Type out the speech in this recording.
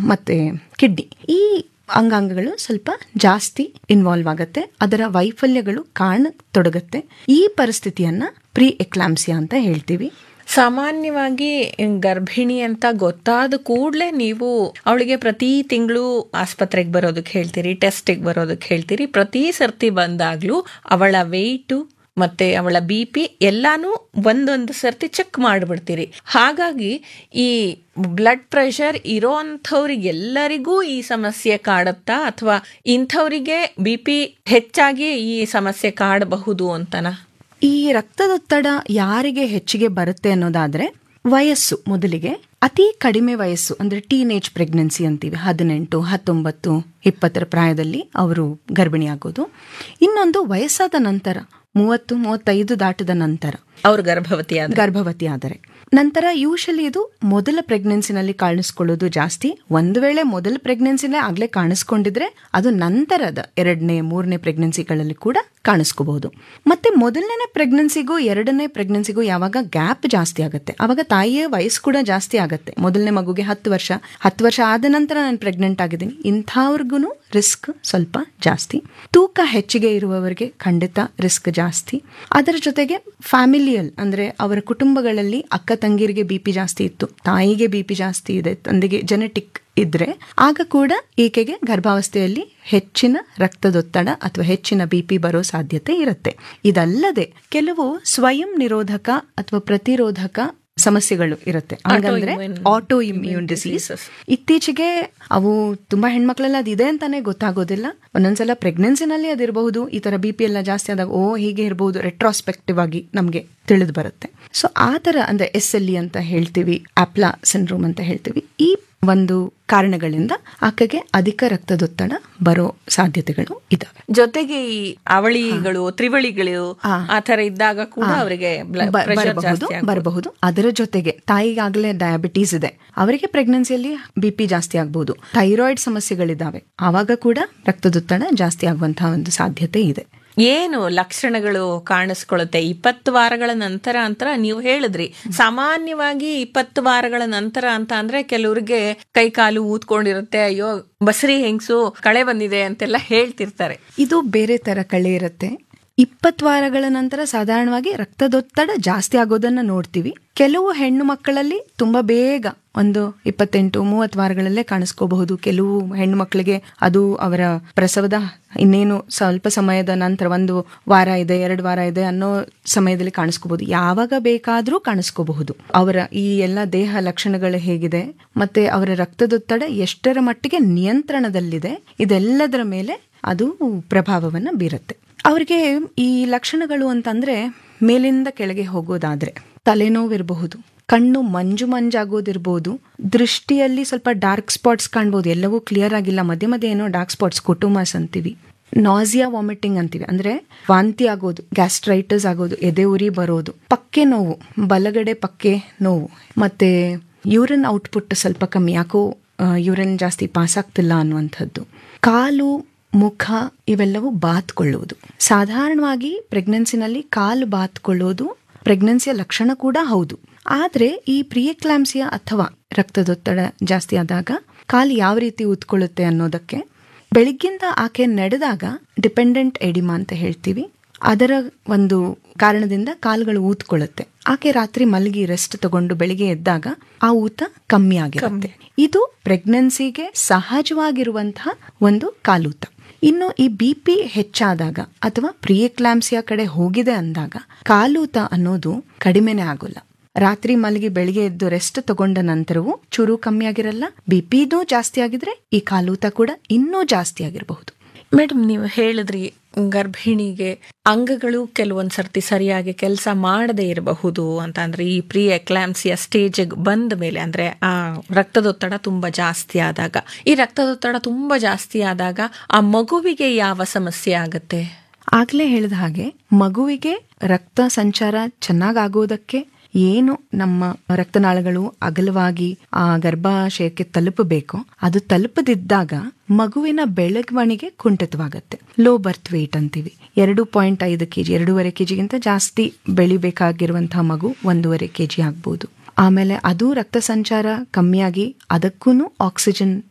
ಮತ್ತೆ ಕಿಡ್ನಿ ಈ ಅಂಗಾಂಗಗಳು ಸ್ವಲ್ಪ ಜಾಸ್ತಿ ಇನ್ವಾಲ್ವ್ ಆಗುತ್ತೆ ಅದರ ವೈಫಲ್ಯಗಳು ಕಾಣತೊಡಗತ್ತೆ ಈ ಪರಿಸ್ಥಿತಿಯನ್ನ ಪ್ರೀ ಎಕ್ಲಾಂಸಿಯಾ ಅಂತ ಹೇಳ್ತೀವಿ ಸಾಮಾನ್ಯವಾಗಿ ಗರ್ಭಿಣಿ ಅಂತ ಗೊತ್ತಾದ ಕೂಡಲೇ ನೀವು ಅವಳಿಗೆ ಪ್ರತಿ ತಿಂಗಳು ಆಸ್ಪತ್ರೆಗೆ ಬರೋದಕ್ಕೆ ಹೇಳ್ತೀರಿ ಟೆಸ್ಟಿಗೆ ಬರೋದಕ್ಕೆ ಹೇಳ್ತೀರಿ ಪ್ರತಿ ಸರ್ತಿ ಬಂದಾಗ್ಲೂ ಅವಳ ವೆಯ್ಟು ಮತ್ತೆ ಅವಳ ಬಿ ಪಿ ಎಲ್ಲಾನು ಒಂದೊಂದು ಸರ್ತಿ ಚೆಕ್ ಮಾಡಿಬಿಡ್ತೀರಿ ಹಾಗಾಗಿ ಈ ಬ್ಲಡ್ ಪ್ರೆಷರ್ ಇರೋ ಎಲ್ಲರಿಗೂ ಈ ಸಮಸ್ಯೆ ಕಾಡುತ್ತಾ ಅಥವಾ ಇಂಥವರಿಗೆ ಬಿ ಪಿ ಹೆಚ್ಚಾಗಿ ಈ ಸಮಸ್ಯೆ ಕಾಡಬಹುದು ಅಂತನಾ ಈ ರಕ್ತದೊತ್ತಡ ಯಾರಿಗೆ ಹೆಚ್ಚಿಗೆ ಬರುತ್ತೆ ಅನ್ನೋದಾದ್ರೆ ವಯಸ್ಸು ಮೊದಲಿಗೆ ಅತಿ ಕಡಿಮೆ ವಯಸ್ಸು ಅಂದ್ರೆ ಟೀನೇಜ್ ಪ್ರೆಗ್ನೆನ್ಸಿ ಅಂತೀವಿ ಹದಿನೆಂಟು ಹತ್ತೊಂಬತ್ತು ಇಪ್ಪತ್ತರ ಪ್ರಾಯದಲ್ಲಿ ಅವರು ಗರ್ಭಿಣಿಯಾಗೋದು ಇನ್ನೊಂದು ವಯಸ್ಸಾದ ನಂತರ ಮೂವತ್ತು ಮೂವತ್ತೈದು ದಾಟಿದ ನಂತರ ಅವ್ರು ಗರ್ಭವತಿ ಆದ ಗರ್ಭವತಿ ಆದರೆ ನಂತರ ಯೂಶಲಿ ಇದು ಮೊದಲ ಪ್ರೆಗ್ನೆನ್ಸಿನಲ್ಲಿ ಕಾಣಿಸ್ಕೊಳ್ಳೋದು ಜಾಸ್ತಿ ಒಂದು ವೇಳೆ ಮೊದಲ ಪ್ರೆಗ್ನೆನ್ಸಿನೇ ಆಗ್ಲೇ ಕಾಣಿಸ್ಕೊಂಡಿದ್ರೆ ಅದು ನಂತರದ ಎರಡನೇ ಮೂರನೇ ಪ್ರೆಗ್ನೆನ್ಸಿಗಳಲ್ಲಿ ಕೂಡ ಕಾಣಿಸ್ಕೋಬಹುದು ಮತ್ತೆ ಮೊದಲನೇ ಪ್ರೆಗ್ನೆನ್ಸಿಗೂ ಎರಡನೇ ಪ್ರೆಗ್ನೆನ್ಸಿಗೂ ಯಾವಾಗ ಗ್ಯಾಪ್ ಜಾಸ್ತಿ ಆಗುತ್ತೆ ಅವಾಗ ತಾಯಿಯ ವಯಸ್ಸು ಕೂಡ ಜಾಸ್ತಿ ಆಗುತ್ತೆ ಮೊದಲನೇ ಮಗುಗೆ ಹತ್ತು ವರ್ಷ ಹತ್ತು ವರ್ಷ ಆದ ನಂತರ ನಾನು ಪ್ರೆಗ್ನೆಂಟ್ ಆಗಿದ್ದೀನಿ ಇಂಥವ್ರಿಗೂ ರಿಸ್ಕ್ ಸ್ವಲ್ಪ ಜಾಸ್ತಿ ತೂಕ ಹೆಚ್ಚಿಗೆ ಇರುವವರಿಗೆ ಖಂಡಿತ ರಿಸ್ಕ್ ಜಾಸ್ತಿ ಅದರ ಜೊತೆಗೆ ಫ್ಯಾಮಿಲಿಯಲ್ ಅಂದ್ರೆ ಅವರ ಕುಟುಂಬಗಳಲ್ಲಿ ಅಕ್ಕ ತಂಗಿರಿಗೆ ಬಿ ಪಿ ಜಾಸ್ತಿ ಇತ್ತು ತಾಯಿಗೆ ಬಿ ಪಿ ಜಾಸ್ತಿ ಇದೆ ತಂದೆಗೆ ಜೆನೆಟಿಕ್ ಇದ್ರೆ ಆಗ ಕೂಡ ಈಕೆಗೆ ಗರ್ಭಾವಸ್ಥೆಯಲ್ಲಿ ಹೆಚ್ಚಿನ ರಕ್ತದೊತ್ತಡ ಅಥವಾ ಹೆಚ್ಚಿನ ಬಿ ಪಿ ಬರೋ ಸಾಧ್ಯತೆ ಇರುತ್ತೆ ಇದಲ್ಲದೆ ಕೆಲವು ಸ್ವಯಂ ನಿರೋಧಕ ಅಥವಾ ಪ್ರತಿರೋಧಕ ಸಮಸ್ಯೆಗಳು ಇರುತ್ತೆ ಹಾಗಂದ್ರೆ ಆಟೋ ಇಮ್ಯೂನ್ ಡಿಸೀಸ್ ಇತ್ತೀಚೆಗೆ ಅವು ತುಂಬಾ ಹೆಣ್ಮಕ್ಳೆಲ್ಲ ಅದಿದೆ ಅಂತಾನೆ ಗೊತ್ತಾಗೋದಿಲ್ಲ ಒಂದೊಂದ್ಸಲ ಪ್ರೆಗ್ನೆನ್ಸಿನಲ್ಲಿ ಅದಿರಬಹುದು ಈ ತರ ಬಿ ಪಿ ಎಲ್ಲ ಜಾಸ್ತಿ ಆದಾಗ ಓ ಹೀಗೆ ಇರಬಹುದು ರೆಟ್ರಾಸ್ಪೆಕ್ಟಿವ್ ಆಗಿ ನಮ್ಗೆ ತಿಳಿದು ಬರುತ್ತೆ ಸೊ ಆ ತರ ಅಂದ್ರೆ ಎಸ್ ಎಲ್ ಇ ಅಂತ ಹೇಳ್ತೀವಿ ಆಪ್ಲಾ ಸಿಂಡ್ರೋಮ್ ಅಂತ ಹೇಳ್ತೀವಿ ಈ ಒಂದು ಕಾರಣಗಳಿಂದ ಆಕೆಗೆ ಅಧಿಕ ರಕ್ತದೊತ್ತಡ ಬರೋ ಸಾಧ್ಯತೆಗಳು ಇದಾವೆ ಜೊತೆಗೆ ಈ ಅವಳಿಗಳು ತ್ರಿವಳಿಗಳು ಆ ತರ ಇದ್ದಾಗ ಕೂಡ ಅವರಿಗೆ ಬ- ಬರಬಹುದು ಬರಬಹುದು ಅದರ ಜೊತೆಗೆ ತಾಯಿಗಾಗಲೇ ಡಯಾಬಿಟೀಸ್ ಇದೆ ಅವರಿಗೆ ಪ್ರೆಗ್ನೆನ್ಸಿಯಲ್ಲಿ ಬಿ ಪಿ ಜಾಸ್ತಿ ಆಗಬಹುದು ಥೈರಾಯ್ಡ್ ಸಮಸ್ಯೆಗಳಿದಾವೆ ಆವಾಗ ಕೂಡ ರಕ್ತದೊತ್ತಡ ಜಾಸ್ತಿ ಆಗುವಂತಹ ಒಂದು ಸಾಧ್ಯತೆ ಇದೆ ಏನು ಲಕ್ಷಣಗಳು ಕಾಣಿಸ್ಕೊಳ್ಳುತ್ತೆ ಇಪ್ಪತ್ತು ವಾರಗಳ ನಂತರ ಅಂತ ನೀವು ಹೇಳಿದ್ರಿ ಸಾಮಾನ್ಯವಾಗಿ ಇಪ್ಪತ್ತು ವಾರಗಳ ನಂತರ ಅಂತ ಅಂದ್ರೆ ಕೆಲವ್ರಿಗೆ ಕೈ ಕಾಲು ಊದ್ಕೊಂಡಿರುತ್ತೆ ಅಯ್ಯೋ ಬಸರಿ ಹೆಂಗ್ಸು ಕಳೆ ಬಂದಿದೆ ಅಂತೆಲ್ಲ ಹೇಳ್ತಿರ್ತಾರೆ ಇದು ಬೇರೆ ತರ ಕಳೆ ಇರುತ್ತೆ ಇಪ್ಪತ್ತು ವಾರಗಳ ನಂತರ ಸಾಧಾರಣವಾಗಿ ರಕ್ತದೊತ್ತಡ ಜಾಸ್ತಿ ಆಗೋದನ್ನ ನೋಡ್ತೀವಿ ಕೆಲವು ಹೆಣ್ಣು ಮಕ್ಕಳಲ್ಲಿ ತುಂಬಾ ಬೇಗ ಒಂದು ಇಪ್ಪತ್ತೆಂಟು ಮೂವತ್ತು ವಾರಗಳಲ್ಲೇ ಕಾಣಿಸ್ಕೋಬಹುದು ಕೆಲವು ಹೆಣ್ಣು ಮಕ್ಕಳಿಗೆ ಅದು ಅವರ ಪ್ರಸವದ ಇನ್ನೇನು ಸ್ವಲ್ಪ ಸಮಯದ ನಂತರ ಒಂದು ವಾರ ಇದೆ ಎರಡು ವಾರ ಇದೆ ಅನ್ನೋ ಸಮಯದಲ್ಲಿ ಕಾಣಿಸ್ಕೋಬಹುದು ಯಾವಾಗ ಬೇಕಾದ್ರೂ ಕಾಣಿಸ್ಕೋಬಹುದು ಅವರ ಈ ಎಲ್ಲ ದೇಹ ಲಕ್ಷಣಗಳು ಹೇಗಿದೆ ಮತ್ತೆ ಅವರ ರಕ್ತದೊತ್ತಡ ಎಷ್ಟರ ಮಟ್ಟಿಗೆ ನಿಯಂತ್ರಣದಲ್ಲಿದೆ ಇದೆಲ್ಲದರ ಮೇಲೆ ಅದು ಪ್ರಭಾವವನ್ನ ಬೀರುತ್ತೆ ಅವರಿಗೆ ಈ ಲಕ್ಷಣಗಳು ಅಂತಂದ್ರೆ ಮೇಲಿಂದ ಕೆಳಗೆ ಹೋಗೋದಾದ್ರೆ ತಲೆನೋವಿರಬಹುದು ಕಣ್ಣು ಮಂಜು ಮಂಜಾಗೋದಿರ್ಬೋದು ದೃಷ್ಟಿಯಲ್ಲಿ ಸ್ವಲ್ಪ ಡಾರ್ಕ್ ಸ್ಪಾಟ್ಸ್ ಕಾಣ್ಬೋದು ಎಲ್ಲವೂ ಕ್ಲಿಯರ್ ಆಗಿಲ್ಲ ಮಧ್ಯೆ ಮಧ್ಯೆ ಏನೋ ಡಾರ್ಕ್ ಸ್ಪಾಟ್ಸ್ ಕುಟುಂಬಸ್ ಅಂತೀವಿ ನಾಸಿಯಾ ವಾಮಿಟಿಂಗ್ ಅಂತೀವಿ ಅಂದ್ರೆ ವಾಂತಿ ಆಗೋದು ಗ್ಯಾಸ್ಟ್ರೈಟಿಸ್ ಆಗೋದು ಎದೆ ಉರಿ ಬರೋದು ಪಕ್ಕೆ ನೋವು ಬಲಗಡೆ ಪಕ್ಕೆ ನೋವು ಮತ್ತೆ ಯೂರಿನ್ ಔಟ್ಪುಟ್ ಸ್ವಲ್ಪ ಕಮ್ಮಿ ಯಾಕೋ ಯೂರಿನ್ ಜಾಸ್ತಿ ಪಾಸ್ ಆಗ್ತಿಲ್ಲ ಅನ್ನುವಂಥದ್ದು ಕಾಲು ಮುಖ ಇವೆಲ್ಲವೂ ಬಾತ್ಕೊಳ್ಳುವುದು ಸಾಧಾರಣವಾಗಿ ಪ್ರೆಗ್ನೆನ್ಸಿನಲ್ಲಿ ಕಾಲು ಬಾತ್ಕೊಳ್ಳೋದು ಪ್ರೆಗ್ನೆನ್ಸಿಯ ಲಕ್ಷಣ ಕೂಡ ಹೌದು ಆದ್ರೆ ಈ ಪ್ರಿಯಕ್ಲಾಂಸಿಯಾ ಅಥವಾ ರಕ್ತದೊತ್ತಡ ಜಾಸ್ತಿ ಆದಾಗ ಕಾಲು ಯಾವ ರೀತಿ ಊದ್ಕೊಳ್ಳುತ್ತೆ ಅನ್ನೋದಕ್ಕೆ ಬೆಳಿಗ್ಗಿಂದ ಆಕೆ ನಡೆದಾಗ ಡಿಪೆಂಡೆಂಟ್ ಎಡಿಮಾ ಅಂತ ಹೇಳ್ತೀವಿ ಅದರ ಒಂದು ಕಾರಣದಿಂದ ಕಾಲುಗಳು ಊದ್ಕೊಳ್ಳುತ್ತೆ ಆಕೆ ರಾತ್ರಿ ಮಲಗಿ ರೆಸ್ಟ್ ತಗೊಂಡು ಬೆಳಿಗ್ಗೆ ಎದ್ದಾಗ ಆ ಊತ ಕಮ್ಮಿ ಆಗಿರುತ್ತೆ ಇದು ಪ್ರೆಗ್ನೆನ್ಸಿಗೆ ಸಹಜವಾಗಿರುವಂತಹ ಒಂದು ಕಾಲೂತ ಇನ್ನು ಈ ಬಿ ಪಿ ಹೆಚ್ಚಾದಾಗ ಅಥವಾ ಪ್ರಿಯಕ್ಲಾಂಸಿಯಾ ಕಡೆ ಹೋಗಿದೆ ಅಂದಾಗ ಕಾಲೂತ ಅನ್ನೋದು ಕಡಿಮೆನೇ ಆಗೋಲ್ಲ ರಾತ್ರಿ ಮಲಗಿ ಬೆಳಿಗ್ಗೆ ಎದ್ದು ರೆಸ್ಟ್ ತಗೊಂಡ ನಂತರವೂ ಚೂರು ಕಮ್ಮಿ ಆಗಿರಲ್ಲ ಬಿ ಪಿನೂ ಜಾಸ್ತಿ ಆಗಿದ್ರೆ ಈ ಕಾಲೂತ ಕೂಡ ಇನ್ನೂ ಜಾಸ್ತಿ ಆಗಿರಬಹುದು ಮೇಡಮ್ ನೀವು ಹೇಳಿದ್ರಿ ಗರ್ಭಿಣಿಗೆ ಅಂಗಗಳು ಕೆಲವೊಂದ್ ಸರ್ತಿ ಸರಿಯಾಗಿ ಕೆಲಸ ಮಾಡದೇ ಇರಬಹುದು ಅಂತ ಅಂದ್ರೆ ಈ ಪ್ರೀ ಎಕ್ಲಾಂಸಿಯ ಸ್ಟೇಜ್ ಬಂದ ಮೇಲೆ ಅಂದ್ರೆ ಆ ರಕ್ತದೊತ್ತಡ ತುಂಬಾ ಜಾಸ್ತಿ ಆದಾಗ ಈ ರಕ್ತದೊತ್ತಡ ತುಂಬಾ ಜಾಸ್ತಿ ಆದಾಗ ಆ ಮಗುವಿಗೆ ಯಾವ ಸಮಸ್ಯೆ ಆಗತ್ತೆ ಆಗ್ಲೇ ಹೇಳಿದ ಹಾಗೆ ಮಗುವಿಗೆ ರಕ್ತ ಸಂಚಾರ ಚೆನ್ನಾಗಾಗೋದಕ್ಕೆ ಏನು ನಮ್ಮ ರಕ್ತನಾಳಗಳು ಅಗಲವಾಗಿ ಆ ಗರ್ಭಾಶಯಕ್ಕೆ ತಲುಪಬೇಕೋ ಅದು ತಲುಪದಿದ್ದಾಗ ಮಗುವಿನ ಬೆಳವಣಿಗೆ ಕುಂಠಿತವಾಗತ್ತೆ ಲೋ ಬರ್ತ್ ವೇಟ್ ಅಂತೀವಿ ಎರಡು ಪಾಯಿಂಟ್ ಐದು ಕೆಜಿ ಎರಡೂವರೆ ಕೆಜಿಗಿಂತ ಜಾಸ್ತಿ ಬೆಳಿಬೇಕಾಗಿರುವಂತಹ ಮಗು ಒಂದೂವರೆ ಕೆಜಿ ಆಗ್ಬೋದು ಆಮೇಲೆ ಅದು ರಕ್ತ ಸಂಚಾರ ಕಮ್ಮಿಯಾಗಿ ಅದಕ್ಕೂ ಆಕ್ಸಿಜನ್